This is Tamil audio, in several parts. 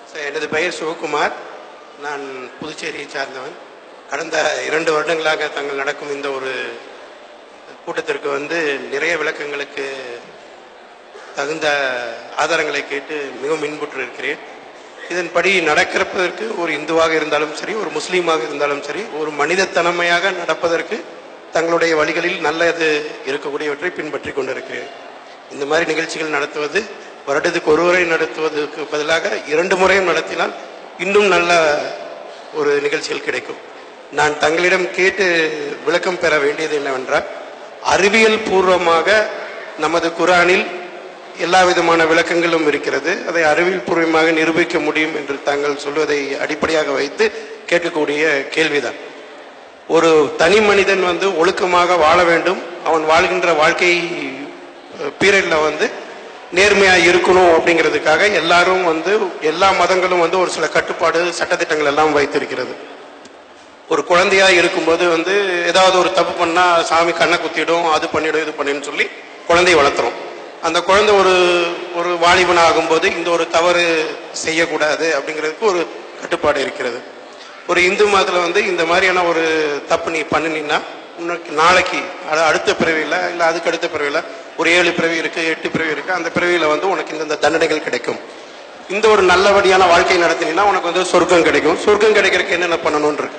சார், எனது பெயர் சிவகுமார் நான் புதுச்சேரியை சார்ந்தவன் கடந்த இரண்டு வருடங்களாக தங்கள் நடக்கும் இந்த ஒரு கூட்டத்திற்கு வந்து நிறைய விளக்கங்களுக்கு தகுந்த ஆதாரங்களை கேட்டு மிகவும் இன்புற்று இருக்கிறேன் இதன்படி நடக்கிறப்பதற்கு ஒரு இந்துவாக இருந்தாலும் சரி ஒரு முஸ்லீமாக இருந்தாலும் சரி ஒரு மனிதத்தன்மையாக நடப்பதற்கு தங்களுடைய வழிகளில் நல்லது இருக்கக்கூடியவற்றை பின்பற்றி கொண்டிருக்கிறேன் இந்த மாதிரி நிகழ்ச்சிகள் நடத்துவது வருடத்துக்கு ஒரு முறை நடத்துவதற்கு பதிலாக இரண்டு முறையும் நடத்தினால் இன்னும் நல்ல ஒரு நிகழ்ச்சிகள் கிடைக்கும் நான் தங்களிடம் கேட்டு விளக்கம் பெற வேண்டியது என்னவென்றால் அறிவியல் பூர்வமாக நமது குரானில் எல்லா விதமான விளக்கங்களும் இருக்கிறது அதை அறிவியல் பூர்வமாக நிரூபிக்க முடியும் என்று தாங்கள் சொல்வதை அடிப்படையாக வைத்து கேட்கக்கூடிய கேள்விதான் ஒரு தனி மனிதன் வந்து ஒழுக்கமாக வாழ வேண்டும் அவன் வாழ்கின்ற வாழ்க்கை பீரியட்ல வந்து நேர்மையா இருக்கணும் அப்படிங்கிறதுக்காக எல்லாரும் வந்து எல்லா மதங்களும் வந்து ஒரு சில கட்டுப்பாடு சட்டத்திட்டங்கள் எல்லாம் வைத்திருக்கிறது ஒரு குழந்தையா இருக்கும்போது வந்து ஏதாவது ஒரு தப்பு பண்ணா சாமி கண்ணை குத்திடும் அது பண்ணிடும் இது பண்ணிடும் சொல்லி குழந்தையை வளர்த்துறோம் அந்த குழந்தை ஒரு ஒரு வாலிபன் ஆகும்போது இந்த ஒரு தவறு செய்யக்கூடாது அப்படிங்கிறதுக்கு ஒரு கட்டுப்பாடு இருக்கிறது ஒரு இந்து மதத்தில் வந்து இந்த மாதிரியான ஒரு தப்பு நீ பண்ணினீன்னா உனக்கு நாளைக்கு அட- அடுத்த பிறவியில் இல்லை அதுக்கு அடுத்த பிறவியில் ஒரு ஏழு பிறவி இருக்கு எட்டு பிறவி இருக்கு அந்த பிறவியில் வந்து உனக்கு இந்த தண்டனைகள் கிடைக்கும் இந்த ஒரு நல்லபடியான வாழ்க்கை நடத்தினீங்கன்னா உனக்கு வந்து சொர்க்கம் கிடைக்கும் சொர்க்கம் கிடைக்கிறதுக்கு என்னென்ன பண்ணணும்னு இருக்கு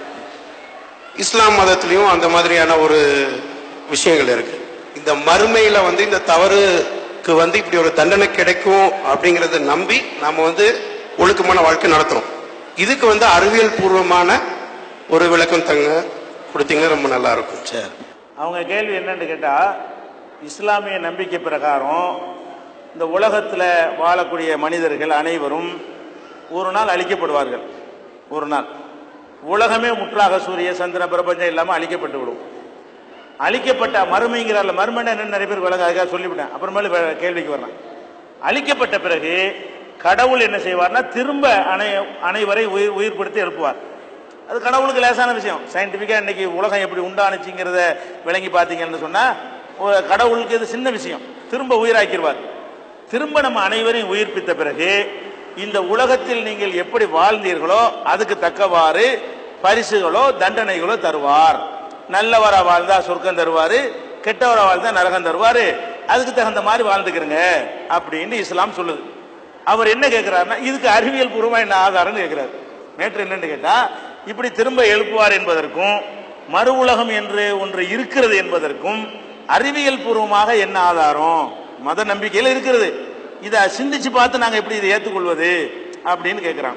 இஸ்லாம் மதத்திலையும் அந்த மாதிரியான ஒரு விஷயங்கள் இருக்கு இந்த மறுமையில வந்து இந்த தவறுக்கு வந்து இப்படி ஒரு தண்டனை கிடைக்கும் அப்படிங்கறத நம்பி நாம வந்து ஒழுக்கமான வாழ்க்கை நடத்துறோம் இதுக்கு வந்து அறிவியல் பூர்வமான ஒரு விளக்கம் தங்க கொடுத்தீங்கன்னா ரொம்ப நல்லா இருக்கும் சரி அவங்க கேள்வி என்னன்னு கேட்டா இஸ்லாமிய நம்பிக்கை பிரகாரம் இந்த உலகத்தில் வாழக்கூடிய மனிதர்கள் அனைவரும் ஒரு நாள் அழிக்கப்படுவார்கள் ஒரு நாள் உலகமே முற்றாக சூரிய சந்திர பிரபஞ்சம் இல்லாமல் அழிக்கப்பட்டு விடும் அழிக்கப்பட்ட மறுமைங்கிறால மறுமைன்னா என்னன்னு நிறைய பேர் விளங்க அதுக்காக சொல்லிவிட்டேன் அப்புறமேலு வே- கேள்விக்கு வர்றேன் அழிக்கப்பட்ட பிறகு கடவுள் என்ன செய்வார்னா திரும்ப அனை அனைவரை உயிர் உயிர்ப்படுத்தி எழுப்புவார் அது கடவுளுக்கு லேசான விஷயம் சயின்டிஃபிக்காக இன்னைக்கு உலகம் எப்படி உண்டானுச்சுங்கிறத விளங்கி பார்த்தீங்கன்னு சொன்னால் கடவுளுக்கு இது சின்ன விஷயம் திரும்ப உயிராக்கிடுவார் திரும்ப நம்ம அனைவரையும் உயிர்ப்பித்த பிறகு இந்த உலகத்தில் நீங்கள் எப்படி வாழ்ந்தீர்களோ அதுக்கு தக்கவாறு பரிசுகளோ தண்டனைகளோ தருவார் நல்லவரா வாழ்ந்தா சொர்க்கம் தருவாரு கெட்டவரா வாழ்ந்தா நரகம் தருவாரு அதுக்கு தகுந்த மாதிரி வாழ்ந்துக்கிறங்க அப்படின்னு இஸ்லாம் சொல்லுது அவர் என்ன கேட்கிறாருன்னா இதுக்கு அறிவியல் பூர்வமா என்ன ஆதாரம்னு கேட்கிறாரு நேற்று என்னன்னு கேட்டா இப்படி திரும்ப எழுப்புவார் என்பதற்கும் மறு உலகம் என்று ஒன்று இருக்கிறது என்பதற்கும் அறிவியல் பூர்வமாக என்ன ஆதாரம் மத நம்பிக்கையில் இருக்கிறது இதை சிந்திச்சு பார்த்து நாங்க எப்படி இதை ஏற்றுக்கொள்வது அப்படின்னு கேட்கிறாங்க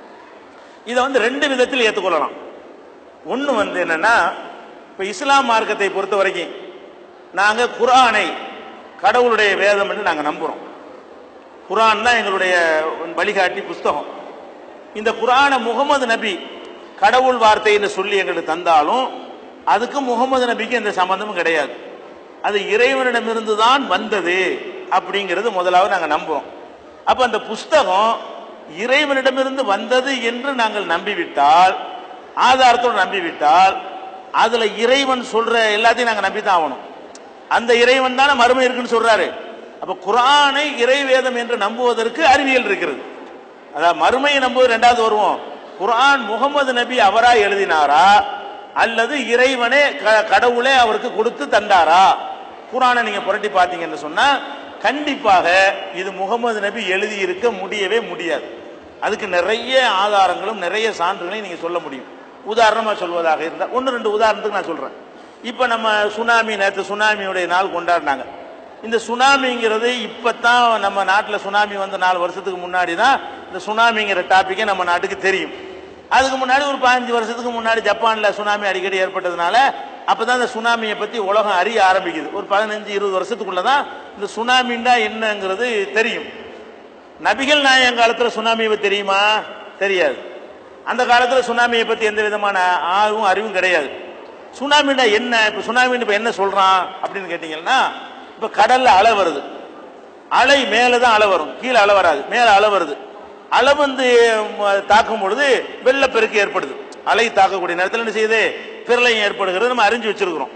இதை வந்து ரெண்டு விதத்தில் ஏற்றுக்கொள்ளலாம் ஒன்று வந்து என்னன்னா இப்போ இஸ்லாம் மார்க்கத்தை பொறுத்த வரைக்கும் நாங்கள் குர்ஆனை கடவுளுடைய வேதம் என்று நாங்கள் நம்புகிறோம் குர்ஆன் தான் எங்களுடைய வழிகாட்டி புஸ்தகம் இந்த குர்ஆனை முகமது நபி கடவுள் வார்த்தைன்னு சொல்லி எங்களுக்கு தந்தாலும் அதுக்கு முகமது நபிக்கு எந்த சம்பந்தமும் கிடையாது அது இறைவனிடமிருந்து தான் வந்தது அப்படிங்கிறது முதலாவது நாங்கள் நம்புறோம் அப்ப அந்த புஸ்தகம் இறைவனிடமிருந்து வந்தது என்று நாங்கள் நம்பிவிட்டால் ஆதாரத்தோடு நம்பிவிட்டால் அதுல இறைவன் சொல்ற எல்லாத்தையும் நாங்கள் நம்பித்தான் ஆகணும் அந்த இறைவன் தானே மறுமை இருக்குன்னு சொல்றாரு அப்ப குர்ஆனை இறைவேதம் என்று நம்புவதற்கு அறிவியல் இருக்கிறது அதாவது மறுமையை நம்புவது ரெண்டாவது வருவோம் குர்ஆன் முகமது நபி அவரா எழுதினாரா அல்லது இறைவனே க- கடவுளே அவருக்கு கொடுத்து தந்தாரா குர்ஆனை நீங்க புரட்டி பார்த்தீங்கன்னு சொன்னா கண்டிப்பாக இது முகமது நபி எழுதி இருக்க முடியவே முடியாது அதுக்கு நிறைய ஆதாரங்களும் நிறைய சான்றுகளையும் நீங்க சொல்ல முடியும் உதாரணமா சொல்வதாக இருந்தால் ஒன்று ரெண்டு உதாரணத்துக்கு நான் சொல்றேன் இப்போ நம்ம சுனாமி நேற்று சுனாமியுடைய நாள் கொண்டாடினாங்க இந்த சுனாமிங்கிறது இப்பதான் நம்ம நாட்டில் சுனாமி வந்த நாலு வருஷத்துக்கு முன்னாடி தான் இந்த சுனாமிங்கிற டாபிக்கே நம்ம நாட்டுக்கு தெரியும் அதுக்கு முன்னாடி ஒரு பதினஞ்சு வருஷத்துக்கு முன்னாடி ஜப்பான்ல சுனாமி அடிக்கடி ஏற்பட்டதுனால அப்பதான் இந்த சுனாமியை பத்தி உலகம் அறிய ஆரம்பிக்குது ஒரு பதினஞ்சு இருபது வருஷத்துக்குள்ள தான் இந்த சுனாமின்னா என்னங்கிறது தெரியும் நபிகள் நாயகம் காலத்துல சுனாமியை தெரியுமா தெரியாது அந்த காலத்துல சுனாமியை பத்தி எந்த விதமான ஆர்வம் அறிவும் கிடையாது சுனாமின்னா என்ன இப்ப சுனாமின்னு இப்ப என்ன சொல்றான் அப்படின்னு கேட்டீங்கன்னா இப்ப கடல்ல அலை வருது அலை மேல தான் அலை வரும் கீழே அலை வராது மேல அலை வருது அலை வந்து ம, தாக்கும் பொழுது வெள்ளப்பெருக்கு ஏற்படுது அலை தாக்கக்கூடிய நேரத்தில் என்ன செய்யுது பிரளயம் ஏற்படுகிறது நம்ம அறிஞ்சு வச்சிருக்கிறோம்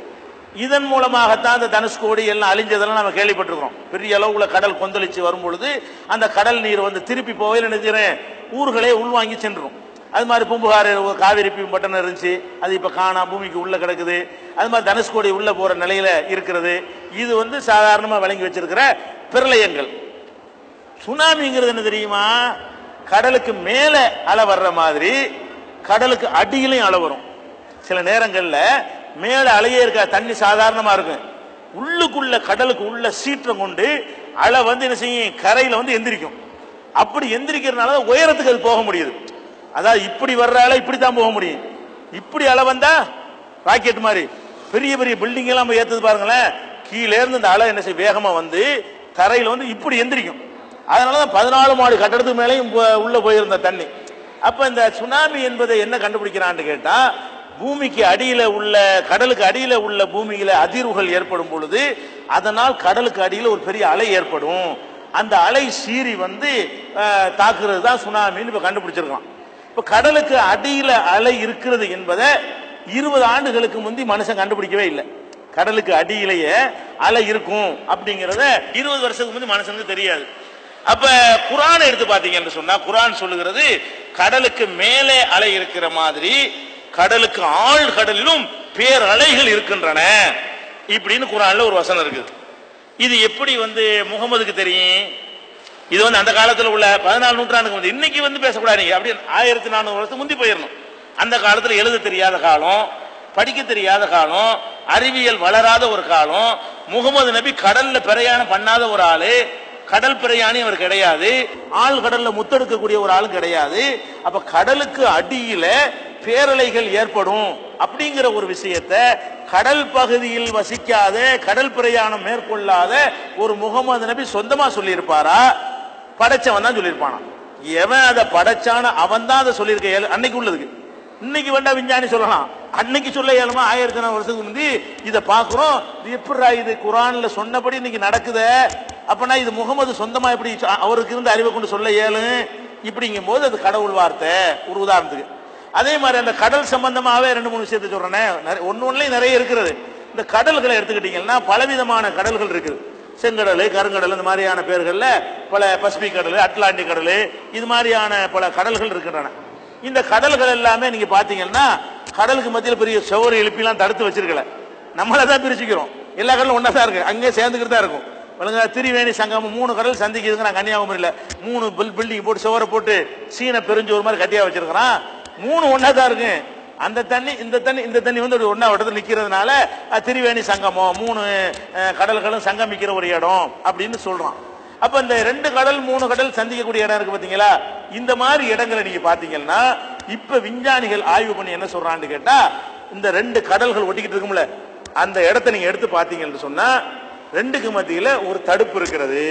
இதன் மூலமாகத்தான் அந்த தனுஷ்கோடி எல்லாம் அழிஞ்சதெல்லாம் நம்ம கேள்விப்பட்டிருக்கிறோம் பெரிய அளவுல கடல் கொந்தளிச்சு வரும் பொழுது அந்த கடல் நீர் வந்து திருப்பி போகல நினைக்கிறேன் ஊர்களே உள்வாங்கி சென்றுரும் அது மாதிரி பூம்புகார் ஒரு காவிரி பட்டணம் இருந்துச்சு அது இப்ப காணா பூமிக்கு உள்ள கிடக்குது அது மாதிரி தனுஷ்கோடி உள்ள போற நிலையில இருக்கிறது இது வந்து சாதாரணமா வழங்கி வச்சிருக்கிற பிரளயங்கள் சுனாமிங்கிறது என்ன தெரியுமா கடலுக்கு மேல அலை வர்ற மாதிரி கடலுக்கு அடியிலையும் அலை வரும் சில நேரங்கள்ல மேல அலையே இருக்கா தண்ணி சாதாரணமா இருக்கும் உள்ளுக்குள்ள கடலுக்கு உள்ள சீற்றம் கொண்டு அலை வந்து என்ன செய்யும் கரையில வந்து எந்திரிக்கும் அப்படி எந்திரிக்கிறதுனால தான் உயரத்துக்கு அது போக முடியுது அதாவது இப்படி வர்ற அலை இப்படி தான் போக முடியும் இப்படி அலை வந்தா ராக்கெட் மாதிரி பெரிய பெரிய பில்டிங் எல்லாம் போய் ஏத்துது பாருங்களேன் கீழே இருந்து இந்த அலை என்ன செய்யும் வேகமா வந்து தரையில வந்து இப்படி எந்திரிக்கும் அதனாலதான் பதினாலு மாடு கட்டடத்துக்கு மேலேயும் போ- உள்ள போயிருந்த தண்ணி அப்ப இந்த சுனாமி என்பதை என்ன கண்டுபிடிக்கிறான்னு கேட்டா பூமிக்கு அடியில உள்ள கடலுக்கு அடியில உள்ள பூமியில அதிர்வுகள் ஏற்படும் பொழுது அதனால் கடலுக்கு அடியில ஒரு பெரிய அலை ஏற்படும் அந்த அலை சீறி வந்து அஹ், தாக்குறது தான் சுனாமின்னு இப்ப கண்டுபிடிச்சிருக்கான் இப்ப கடலுக்கு அடியில அலை இருக்கிறது என்பதை இருபது ஆண்டுகளுக்கு முந்தி மனுஷன் கண்டுபிடிக்கவே இல்லை கடலுக்கு அடியிலேயே அலை இருக்கும் அப்படிங்கறத இருபது வருஷத்துக்கு முந்தி மனுஷனுக்கு தெரியாது அப்ப குரான் எடுத்து பாத்தீங்கன்னு சொன்னா குரான் சொல்லுகிறது கடலுக்கு மேலே அலை இருக்கிற மாதிரி கடலுக்கு ஆழ் கடலிலும் பேரலைகள் இருக்கின்றன இப்படின்னு குரான்ல ஒரு வசனம் இருக்குது இது எப்படி வந்து முகமதுக்கு தெரியும் இது வந்து அந்த காலத்துல உள்ள பதினாலு நூற்றாண்டுக்கு வந்து இன்னைக்கு வந்து பேசக்கூடாது நீங்க அப்படி ஆயிரத்தி நானூறு வருஷத்துக்கு முந்தி போயிடணும் அந்த காலத்துல எழுத தெரியாத காலம் படிக்க தெரியாத காலம் அறிவியல் வளராத ஒரு காலம் முகமது நபி கடல்ல பிரயாணம் பண்ணாத ஒரு ஆளு கடல் பிரயாணி அவர் கிடையாது ஆள் கடல்ல முத்தெடுக்கக்கூடிய ஒரு ஆளும் கிடையாது அப்ப கடலுக்கு அடியில பேரலைகள் ஏற்படும் அப்படிங்கிற ஒரு விஷயத்த கடல் பகுதியில் வசிக்காத கடல் பிரயாணம் மேற்கொள்ளாத ஒரு முகமது நபி சொந்தமா சொல்லியிருப்பாரா படைச்சவன் தான் சொல்லியிருப்பானா எவன் அதை படைச்சான அவன் தான் அதை சொல்லியிருக்க இயலு- அன்னைக்கு உள்ளதுக்கு இன்னைக்கு வேண்டா விஞ்ஞானி சொல்லலாம் அன்னைக்கு சொல்ல இயலுமா ஆயிரத்தி நாலு வருஷத்துக்கு முந்தி இதை பார்க்கிறோம் இது எப்படிடா இது குரான்ல சொன்னபடி இன்னைக்கு நடக்குதே அப்பனா இது முகமது சொந்தமா இப்படி சொ- அவருக்கு இருந்த அறிவை கொண்டு சொல்ல இயலும் இப்படிங்கும் போது அது கடவுள் வார்த்தை ஒரு உதாரணத்துக்கு அதே மாதிரி அந்த கடல் சம்பந்தமாவே ரெண்டு மூணு விஷயத்தை சொல்றேனே நிறைய- ஒண்ணு ஒண்ணுலயும் நிறைய இருக்கிறது இந்த கடல்களை எடுத்துக்கிட்டீங்கன்னா பலவிதமான கடல்கள் இருக்குது செங்கடல் கருங்கடல் இந்த மாதிரியான பேர்கள்ல பல பசிபிக் கடல் அட்லாண்டிக் கடல் இது மாதிரியான பல கடல்கள் இருக்கின்றன இந்த கடல்கள் எல்லாமே நீங்க பாத்தீங்கன்னா கடலுக்கு மத்தியில் பெரிய சுவர் எழுப்பிலாம் தடுத்து வச்சிருக்கல நம்மள தான் பிரிச்சுக்கிறோம் எல்லா கடலும் ஒண்ணா தான் இருக்கு அங்கேயே சேர்ந்துக்கிட்டு தான் இருக்கும் ஒழுங்கா திரிவேணி சங்கமம் மூணு கடல் சந்திக்குதுங்க நான் கன்னியாகுமரியில மூணு பில் பில்டிங் போட்டு சுவரை போட்டு சீன பெருஞ்சோறு மாதிரி கட்டியா வச்சிருக்கிறான் மூணு ஒண்ணா தான் இருக்கு அந்த தண்ணி இந்த தண்ணி இந்த தண்ணி வந்து ஒரு ஒண்ணா இடத்துல நிக்கிறதுனால அஹ், திரிவேணி சங்கமம் மூணு அஹ், கடல்களும் சங்கமிக்கிற ஒரு இடம் அப்படின்னு சொல்றான் அப்ப இந்த ரெண்டு கடல் மூணு கடல் சந்திக்கக்கூடிய இடம் இருக்கு பாத்தீங்களா இந்த மாதிரி இடங்களை நீங்க பாத்தீங்கன்னா இப்ப விஞ்ஞானிகள் ஆய்வு பண்ணி என்ன சொல்றான்னு கேட்டா இந்த ரெண்டு கடல்கள் ஒட்டிக்கிட்டு இருக்கும்ல அந்த இடத்தை நீங்க எடுத்து பாத்தீங்கன்னு சொன்னா ரெண்டுக்கு மத்தியில ஒரு தடுப்பு இருக்கிறது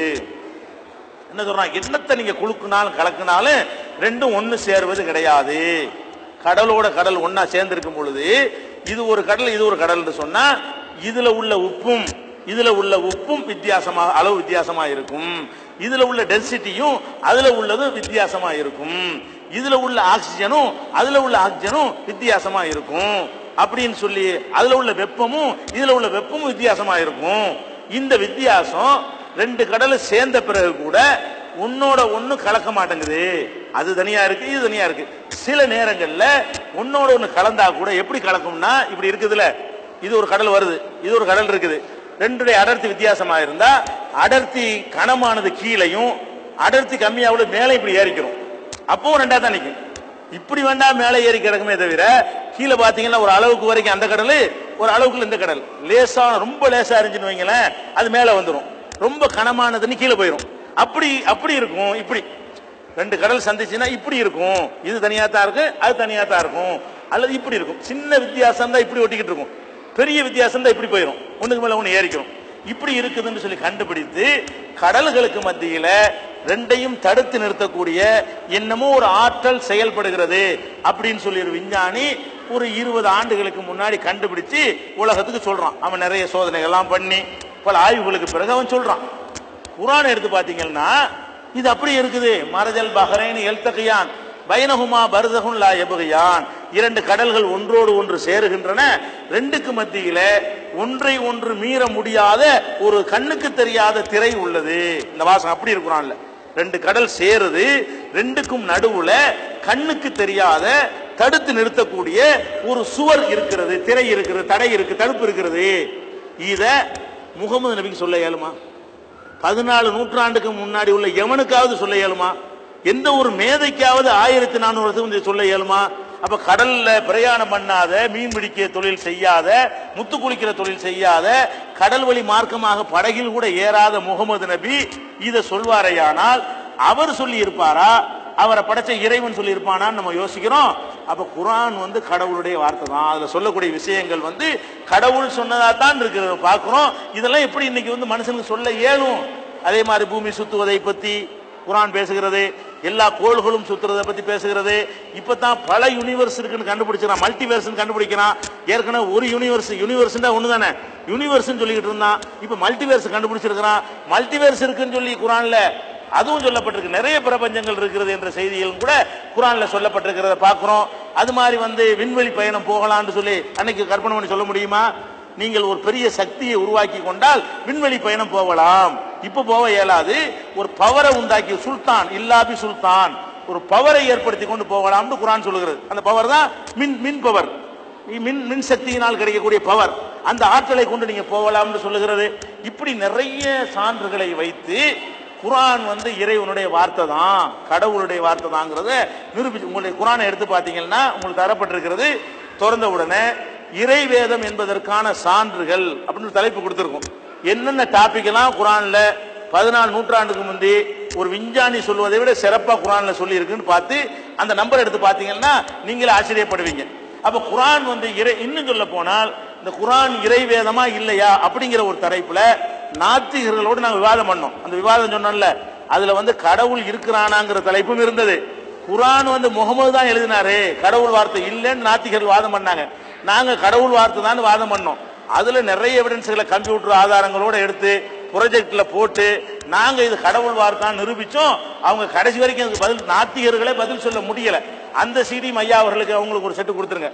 என்ன சொல்றான் என்னத்தை நீங்க குலுக்குனாலும் கலக்குனாலும் ரெண்டும் ஒண்ணு சேர்வது கிடையாது கடலோட கடல் ஒண்ணா சேர்ந்திருக்கும் பொழுது இது ஒரு கடல் இது ஒரு கடல் சொன்னா இதுல உள்ள உப்பும் இதுல உள்ள உப்பும் வித்தியாசமா அளவு வித்தியாசமா இருக்கும் இதுல உள்ள டென்சிட்டியும் அதுல உள்ளது வித்தியாசமா இருக்கும் இதுல உள்ள ஆக்சிஜனும் அதுல உள்ள ஆக்சிஜனும் வித்தியாசமா இருக்கும் அப்படின்னு சொல்லி அதுல உள்ள வெப்பமும் இதுல உள்ள வெப்பமும் வித்தியாசமா இருக்கும் இந்த வித்தியாசம் ரெண்டு கடல் சேர்ந்த பிறகு கூட உன்னோட ஒண்ணு கலக்க மாட்டேங்குது அது தனியா இருக்கு இது தனியா இருக்கு சில நேரங்கள்ல உன்னோட ஒண்ணு கலந்தா கூட எப்படி கலக்கும்னா இப்படி இருக்குதுல இது ஒரு கடல் வருது இது ஒரு கடல் இருக்குது ரெண்டுடைய அடர்த்தி வித்தியாசமா இருந்தா அடர்த்தி கனமானது கீழையும் அடர்த்தி கம்மியாவது மேலே இப்படி ஏறிக்கிறோம் அப்பவும் ரெண்டா தான் நிக்கும் இப்படி வேண்டாம் மேலே ஏறி கிடக்குமே தவிர கீழே பாத்தீங்கன்னா ஒரு அளவுக்கு வரைக்கும் அந்த கடல் ஒரு அளவுக்குள்ள இந்த கடல் லேசா ரொம்ப லேசா இருந்துச்சுன்னு வைங்களேன் அது மேல வந்துடும் ரொம்ப கனமானதுன்னு கீழே போயிடும் அப்படி அப்படி இருக்கும் இப்படி ரெண்டு கடல் சந்திச்சுன்னா இப்படி இருக்கும் இது தனியா தான் இருக்கு அது தனியா தான் இருக்கும் அல்லது இப்படி இருக்கும் சின்ன வித்தியாசம் தான் இப்படி ஒட்டிக்கிட்டு இருக்கும் பெரிய வித்தியாசம் தான் இப்படி போயிடும் ஒண்ணுக்கு மேல ஒண்ணு ஏறிக்கும் இப்படி இருக்குதுன்னு சொல்லி கண்டுபிடித்து கடல்களுக்கு மத்தியில ரெண்டையும் தடுத்து நிறுத்தக்கூடிய என்னமோ ஒரு ஆற்றல் செயல்படுகிறது அப்படின்னு சொல்லி ஒரு விஞ்ஞானி ஒரு இருபது ஆண்டுகளுக்கு முன்னாடி கண்டுபிடிச்சு உலகத்துக்கு சொல்றான் அவன் நிறைய சோதனைகள்லாம் பண்ணி பல ஆய்வுகளுக்கு பிறகு அவன் சொல்றான் குரான் எடுத்து பாத்தீங்கன்னா இது அப்படி இருக்குது மரஜல் பஹ்ரைன் எல்தகையான் பைனஹுமா பர்தகுன் லா எபுகையான் இரண்டு கடல்கள் ஒன்றோடு ஒன்று சேருகின்றன ரெண்டுக்கு மத்தியில ஒன்றை ஒன்று மீற முடியாத ஒரு கண்ணுக்கு தெரியாத திரை உள்ளது இந்த வாசம் அப்படி இருக்கிறான்ல ரெண்டு கடல் சேருது ரெண்டுக்கும் நடுவுல கண்ணுக்கு தெரியாத தடுத்து நிறுத்தக்கூடிய ஒரு சுவர் இருக்கிறது திரை இருக்கிறது தடை இருக்கு தடுப்பு இருக்கிறது இத முகமது நபிக்கு சொல்ல இயலுமா பதினாலு நூற்றாண்டுக்கு முன்னாடி உள்ள எவனுக்காவது சொல்ல இயலுமா எந்த ஒரு மேதைக்காவது ஆயிரத்தி நானூறு வருஷம் இதை சொல்ல இயலுமா அப்ப கடல்ல பிரயாணம் பண்ணாத மீன் பிடிக்க தொழில் செய்யாத முத்து குளிக்கிற தொழில் செய்யாத கடல் வழி மார்க்கமாக படகில் கூட ஏறாத முகமது நபி இதை சொல்வாரையானால் அவர் சொல்லி இருப்பாரா அவரை படைச்ச இறைவன் சொல்லி இருப்பானான்னு நம்ம யோசிக்கிறோம் அப்ப குரான் வந்து கடவுளுடைய வார்த்தை தான் அதுல சொல்லக்கூடிய விஷயங்கள் வந்து கடவுள் சொன்னதா தான் இருக்கிறத பார்க்கிறோம் இதெல்லாம் எப்படி இன்னைக்கு வந்து மனுஷனுக்கு சொல்ல இயலும் அதே மாதிரி பூமி சுத்துவதை பத்தி குரான் பேசுகிறது எல்லா கோள்களும் சுத்துறதை பத்தி பேசுகிறது இப்பதான் பல யூனிவர்ஸ் இருக்குன்னு கண்டுபிடிச்சான் மல்டிவர்ஸ் கண்டுபிடிக்கிறான் ஏற்கனவே ஒரு யூனிவர்ஸ் யூனிவர்ஸ் ஒண்ணு தானே யூனிவர்ஸ் சொல்லிக்கிட்டு இருந்தான் இப்ப மல்டிவர்ஸ் கண்டுபிடிச்சிருக்கிறான் மல்டிவர்ஸ் இருக்குன்னு சொல்லி குரான்ல அதுவும் சொல்லப்பட்டிருக்கு நிறைய பிரபஞ்சங்கள் இருக்கிறது என்ற செய்திகளும் கூட குரான்ல சொல்லப்பட்டிருக்கிறத பார்க்கிறோம் அது மாதிரி வந்து விண்வெளி பயணம் போகலாம்னு சொல்லி அன்னைக்கு கற்பனை பண்ணி சொல்ல முடியுமா நீங்கள் ஒரு பெரிய சக்தியை உருவாக்கி கொண்டால் விண்வெளி பயணம் போகலாம் இப்ப போக இயலாது ஒரு பவரை உண்டாக்கி சுல்தான் இல்லாபி சுல்தான் ஒரு பவரை ஏற்படுத்தி கொண்டு போகலாம்னு குரான் சொல்லுகிறது அந்த பவர் தான் மின் மின் பவர் மின் மின் சக்தியினால் கிடைக்கக்கூடிய பவர் அந்த ஆற்றலை கொண்டு நீங்க போகலாம்னு சொல்லுகிறது இப்படி நிறைய சான்றுகளை வைத்து குரான் வந்து இறைவனுடைய வார்த்தை தான் கடவுளுடைய வார்த்தை தாங்கிறத நிரூபிச்சு உங்களுடைய குரானை எடுத்து பார்த்தீங்கன்னா உங்களுக்கு தரப்பட்டிருக்கிறது திறந்த உடனே இறை வேதம் என்பதற்கான சான்றுகள் அப்படின்னு தலைப்பு கொடுத்திருக்கும் என்னென்ன டாபிக் எல்லாம் குரான்ல பதினாலு நூற்றாண்டுக்கு முந்தி ஒரு விஞ்ஞானி சொல்வதை விட சிறப்பா குரான்ல சொல்லி இருக்குன்னு பார்த்து அந்த நம்பர் எடுத்து பார்த்தீங்கன்னா நீங்களே ஆச்சரியப்படுவீங்க அப்ப குரான் வந்து இறை இன்னும் சொல்ல போனால் இந்த குரான் இறை வேதமா இல்லையா அப்படிங்கிற ஒரு தலைப்புல நாத்திகர்களோடு நாங்க விவாதம் பண்ணோம் அந்த விவாதம் சொன்னோம்ல அதுல வந்து கடவுள் இருக்கிறானாங்கிற தலைப்பும் இருந்தது குரான் வந்து முகமது தான் எழுதினாரு கடவுள் வார்த்தை இல்லைன்னு நாத்திகர்கள் வாதம் பண்ணாங்க நாங்க கடவுள் வார்த்தை தான் வாதம் பண்ணோம் அதுல நிறைய எவிடன்ஸ்களை கம்ப்யூட்டர் ஆதாரங்களோட எடுத்து ப்ரொஜெக்ட்ல போட்டு நாங்க இது கடவுள் வார்த்தைன்னு நிரூபிச்சோம் அவங்க கடைசி வரைக்கும் அதுக்கு பதில் நாத்திகர்களே பதில் சொல்ல முடியல அந்த சிடி மையா அவர்களுக்கு அவங்களுக்கு ஒரு செட்டு கொடுத்துருங்க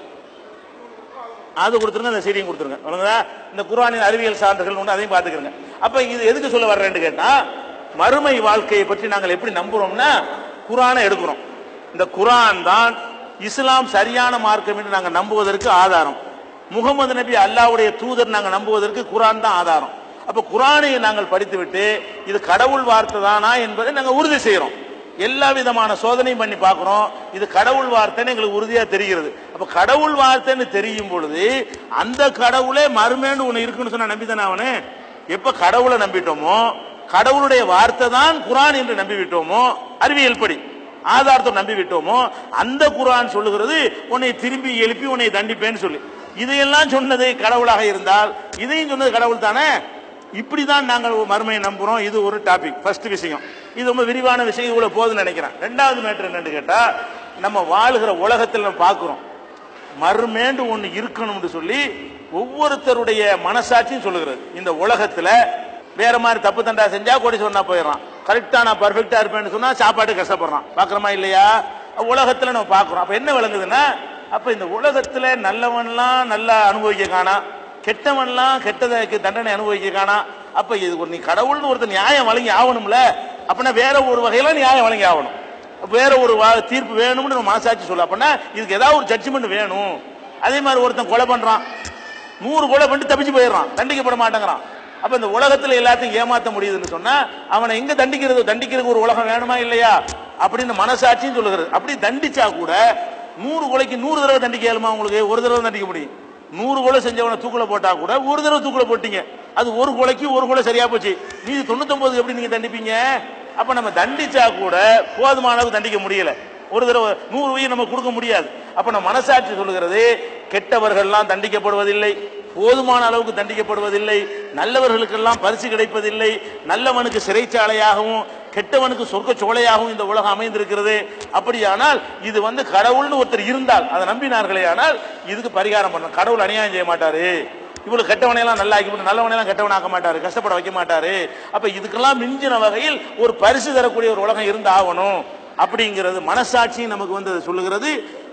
அது கொடுத்துருங்க அந்த சீடியும் கொடுத்துருங்க ஒழுங்கா இந்த குர்ஆனின் அறிவியல் சான்றுகள் ஒன்று அதையும் பார்த்துக்கிறங்க அப்ப இது எதுக்கு சொல்ல வர்றேன்னு கேட்டா மறுமை வாழ்க்கையை பற்றி நாங்கள் எப்படி நம்புறோம்னா குரானை எடுக்கிறோம் இந்த குரான் தான் இஸ்லாம் சரியான மார்க்கம் என்று நாங்கள் நம்புவதற்கு ஆதாரம் முகமது நபி அல்லாஹ்வுடைய தூதர் நாங்கள் நம்புவதற்கு குரான் தான் ஆதாரம் அப்ப குரானை நாங்கள் படித்துவிட்டு இது கடவுள் வார்த்தை தானா என்பதை நாங்கள் உறுதி செய்யறோம் எல்லா விதமான சோதனையும் பண்ணி பார்க்கிறோம் இது கடவுள் வார்த்தைன்னு எங்களுக்கு உறுதியா தெரிகிறது அப்ப கடவுள் வார்த்தைன்னு தெரியும் பொழுது அந்த கடவுளே மறுமேண்டு ஒண்ணு இருக்குன்னு சொன்னா நம்பிதானே அவனு எப்ப கடவுளை நம்பிட்டோமோ கடவுளுடைய வார்த்தை தான் குரான் என்று நம்பி விட்டோமோ அறிவியல் படி ஆதாரத்தை நம்பி விட்டோமோ அந்த குரான் சொல்லுகிறது உன்னை திரும்பி எழுப்பி உன்னை தண்டிப்பேன்னு சொல்லி இதையெல்லாம் சொன்னது கடவுளாக இருந்தால் இதையும் சொன்னது கடவுள் தானே இப்படிதான் நாங்கள் மறுமையை நம்புறோம் இது ஒரு டாபிக் ஃபர்ஸ்ட் விஷயம் இது ரொம்ப விரிவான விஷயம் இவ்வளவு போதுன்னு நினைக்கிறேன் ரெண்டாவது மேட்டர் என்னன்னு கேட்டா நம்ம வாழுகிற உலகத்தில் நம்ம பார்க்கிறோம் மறுமேண்டு ஒண்ணு இருக்கணும்னு சொல்லி ஒவ்வொருத்தருடைய மனசாட்சியும் சொல்லுகிறது இந்த உலகத்துல வேற மாதிரி தப்பு தண்டா செஞ்சா கோடி சொன்னா போயிடறான் கரெக்டா நான் பர்ஃபெக்டா இருப்பேன்னு சொன்னா சாப்பாடு கஷ்டப்படுறான் பாக்குறோமா இல்லையா உலகத்துல நம்ம பாக்குறோம் அப்ப என்ன விளங்குதுன்னா அப்ப இந்த உலகத்துல நல்லவன்லாம் நல்லா அனுபவிக்க காணா கெட்டவன்லாம் கெட்டதற்கு தண்டனை அனுபவிக்க காணா அப்ப இது ஒரு நீ கடவுள்னு ஒருத்தர் நியாயம் வழங்கி ஆகணும்ல அப்படின்னா வேற ஒரு வகையில நியாயம் வழங்கி ஆகணும் வேற ஒரு வா- தீர்ப்பு வேணும்னு நம்ம மனசாட்சி சொல்ல அப்படின்னா இதுக்கு ஏதாவது ஒரு ஜட்ஜ்மெண்ட் வேணும் அதே மாதிரி ஒருத்தன் கொலை பண்றான் நூறு கொலை பண்ணி தப்பிச்சு போயிடுறான் தண்டிக்கப்பட மாட்டேங்கிறான் அப்ப இந்த உலகத்துல எல்லாத்தையும் ஏமாத்த முடியுதுன்னு சொன்னா அவனை எங்க தண்டிக்கிறது தண்டிக்கிறதுக்கு ஒரு உலகம் வேணுமா இல்லையா அப்படின்னு மனசாட்சியும் சொல்லுகிறது அப்படி தண்டிச்சா கூட நூறு கொலைக்கு நூறு தடவை தண்டிக்க இயலுமா உங்களுக்கு ஒரு தடவை தண்டிக்க முடியும் நூறு கொலை செஞ்சவனை தூக்குல போட்டா கூட ஒரு தடவை தூக்குல போட்டீங்க அது ஒரு கொலைக்கு ஒரு கொலை சரியா போச்சு மீதி தொண்ணூத்தொன்பது எப்படி நீங்க தண்டிப்பீங்க அப்ப நம்ம தண்டிச்சா கூட போதுமான அளவு தண்டிக்க முடியல ஒரு தடவை நூறு உயிர் நம்ம கொடுக்க முடியாது அப்ப நம்ம மனசாட்சி சொல்லுகிறது கெட்டவர்கள்லாம் தண்டிக்கப்படுவதில்லை போதுமான அளவுக்கு தண்டிக்கப்படுவதில்லை நல்லவர்களுக்கெல்லாம் பரிசு கிடைப்பதில்லை நல்லவனுக்கு சிறைச்சாலையாகவும் கெட்டவனுக்கு சொர்க்க சோலையாகவும் இந்த உலகம் அமைந்திருக்கிறது அப்படியானால் இது வந்து கடவுள்னு ஒருத்தர் இருந்தால் அதை நம்பினார்களே ஆனால் இதுக்கு பரிகாரம் பண்ணணும் கடவுள் அநியாயம் செய்ய மாட்டாரு இவ்வளவு கெட்டவனையெல்லாம் நல்லா ஆக்கி போட்டு நல்லவனையெல்லாம் கெட்டவனாக்க மாட்டாரு கஷ்டப்பட வைக்க மாட்டாரு அப்ப இதுக்கெல்லாம் மிஞ்சின வகையில் ஒரு பரிசு தரக்கூடிய ஒரு உலகம் இருந்து ஆகணும் அப்படிங்கிறது மனசாட்சி நமக்கு வந்து அது சொல்லுகிறது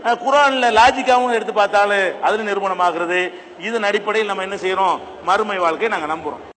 அஹ், குரான்ல லாஜிக்காவும் எடுத்து பார்த்தாலும் அதுல நிரூபணமாகிறது இதன் அடிப்படையில் நம்ம என்ன செய்யறோம் மறுமை வாழ்க்கையை நாங்க நம்புறோம்